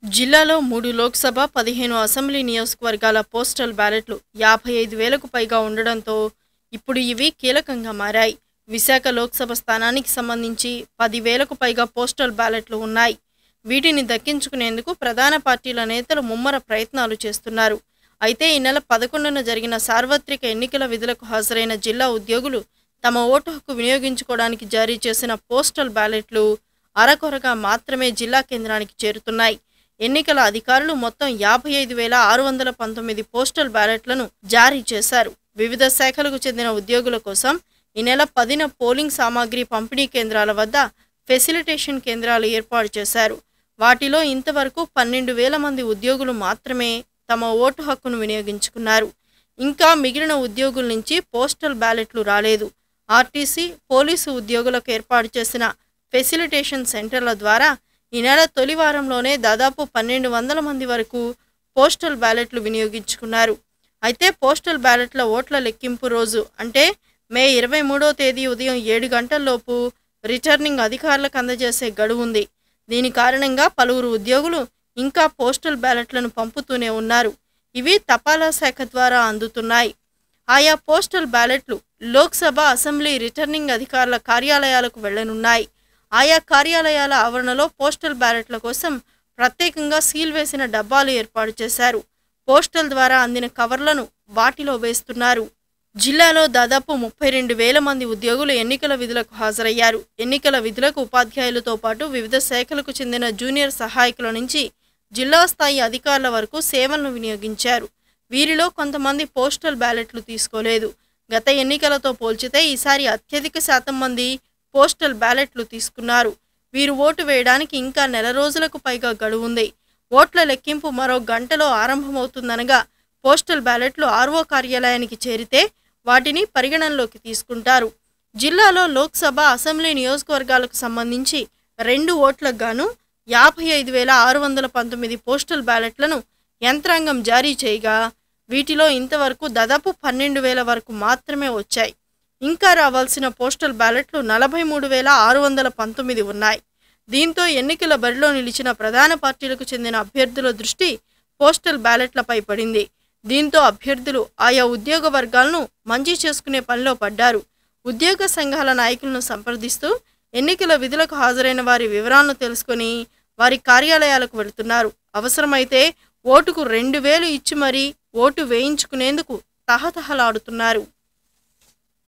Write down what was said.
జిల్లాలో మూడు లోక్సభ పదిహేను అసెంబ్లీ నియోజకవర్గాల పోస్టల్ బ్యాలెట్లు యాభై ఐదు వేలకు పైగా ఉండడంతో ఇప్పుడు ఇవి కీలకంగా మారాయి విశాఖ లోక్సభ స్థానానికి సంబంధించి పదివేలకు పైగా పోస్టల్ బ్యాలెట్లు ఉన్నాయి వీటిని దక్కించుకునేందుకు ప్రధాన పార్టీల నేతలు ముమ్మర ప్రయత్నాలు చేస్తున్నారు అయితే ఈ నెల పదకొండున జరిగిన సార్వత్రిక ఎన్నికల విధులకు హాజరైన జిల్లా ఉద్యోగులు తమ ఓటు హక్కు వినియోగించుకోవడానికి జారీ చేసిన పోస్టల్ బ్యాలెట్లు అరకొరగా మాత్రమే జిల్లా కేంద్రానికి చేరుతున్నాయి ఎన్నికల అధికారులు మొత్తం యాభై ఐదు వేల ఆరు వందల పంతొమ్మిది పోస్టల్ బ్యాలెట్లను జారీ చేశారు వివిధ శాఖలకు చెందిన ఉద్యోగుల కోసం ఈ నెల పదిన పోలింగ్ సామాగ్రి పంపిణీ కేంద్రాల వద్ద ఫెసిలిటేషన్ కేంద్రాలు ఏర్పాటు చేశారు వాటిలో ఇంతవరకు పన్నెండు వేల మంది ఉద్యోగులు మాత్రమే తమ ఓటు హక్కును వినియోగించుకున్నారు ఇంకా మిగిలిన ఉద్యోగుల నుంచి పోస్టల్ బ్యాలెట్లు రాలేదు ఆర్టీసీ పోలీసు ఉద్యోగులకు ఏర్పాటు చేసిన ఫెసిలిటేషన్ సెంటర్ల ద్వారా ఈ నెల తొలి వారంలోనే దాదాపు పన్నెండు వందల మంది వరకు పోస్టల్ బ్యాలెట్లు వినియోగించుకున్నారు అయితే పోస్టల్ బ్యాలెట్ల ఓట్ల లెక్కింపు రోజు అంటే మే ఇరవై మూడో తేదీ ఉదయం ఏడు గంటల్లోపు రిటర్నింగ్ అధికారులకు అందజేసే గడువు ఉంది దీని కారణంగా పలువురు ఉద్యోగులు ఇంకా పోస్టల్ బ్యాలెట్లను పంపుతూనే ఉన్నారు ఇవి తపాలా శాఖ ద్వారా అందుతున్నాయి ఆయా పోస్టల్ బ్యాలెట్లు లోక్సభ అసెంబ్లీ రిటర్నింగ్ అధికారుల కార్యాలయాలకు వెళ్లనున్నాయి ఆయా కార్యాలయాల ఆవరణలో పోస్టల్ బ్యాలెట్ల కోసం ప్రత్యేకంగా సీల్ వేసిన డబ్బాలు ఏర్పాటు చేశారు పోస్టల్ ద్వారా అందిన కవర్లను వాటిలో వేస్తున్నారు జిల్లాలో దాదాపు ముప్పై రెండు వేల మంది ఉద్యోగులు ఎన్నికల విధులకు హాజరయ్యారు ఎన్నికల విధులకు ఉపాధ్యాయులతో పాటు వివిధ శాఖలకు చెందిన జూనియర్ సహాయకుల నుంచి జిల్లా స్థాయి అధికారుల వరకు సేవలను వినియోగించారు వీరిలో కొంతమంది పోస్టల్ బ్యాలెట్లు తీసుకోలేదు గత ఎన్నికలతో పోల్చితే ఈసారి అత్యధిక శాతం మంది పోస్టల్ బ్యాలెట్లు తీసుకున్నారు వీరు ఓటు వేయడానికి ఇంకా నెల రోజులకు పైగా గడువుంది ఓట్ల లెక్కింపు మరో గంటలో ఆరంభమవుతుందనగా పోస్టల్ బ్యాలెట్లు ఆర్ఓ కార్యాలయానికి చేరితే వాటిని పరిగణనలోకి తీసుకుంటారు జిల్లాలో లోక్సభ అసెంబ్లీ నియోజకవర్గాలకు సంబంధించి రెండు ఓట్లకు గాను యాభై ఐదు వేల ఆరు వందల పంతొమ్మిది పోస్టల్ బ్యాలెట్లను యంత్రాంగం జారీ చేయగా వీటిలో ఇంతవరకు దాదాపు పన్నెండు వేల వరకు మాత్రమే వచ్చాయి ఇంకా రావాల్సిన పోస్టల్ బ్యాలెట్లు నలభై మూడు వేల ఆరు వందల పంతొమ్మిది ఉన్నాయి దీంతో ఎన్నికల బరిలో నిలిచిన ప్రధాన పార్టీలకు చెందిన అభ్యర్థుల దృష్టి పోస్టల్ బ్యాలెట్లపై పడింది దీంతో అభ్యర్థులు ఆయా ఉద్యోగ వర్గాలను మంచి చేసుకునే పనిలో పడ్డారు ఉద్యోగ సంఘాల నాయకులను సంప్రదిస్తూ ఎన్నికల విధులకు హాజరైన వారి వివరాలను తెలుసుకొని వారి కార్యాలయాలకు వెళుతున్నారు అవసరమైతే ఓటుకు రెండు వేలు ఇచ్చి మరీ ఓటు వేయించుకునేందుకు తహతహలాడుతున్నారు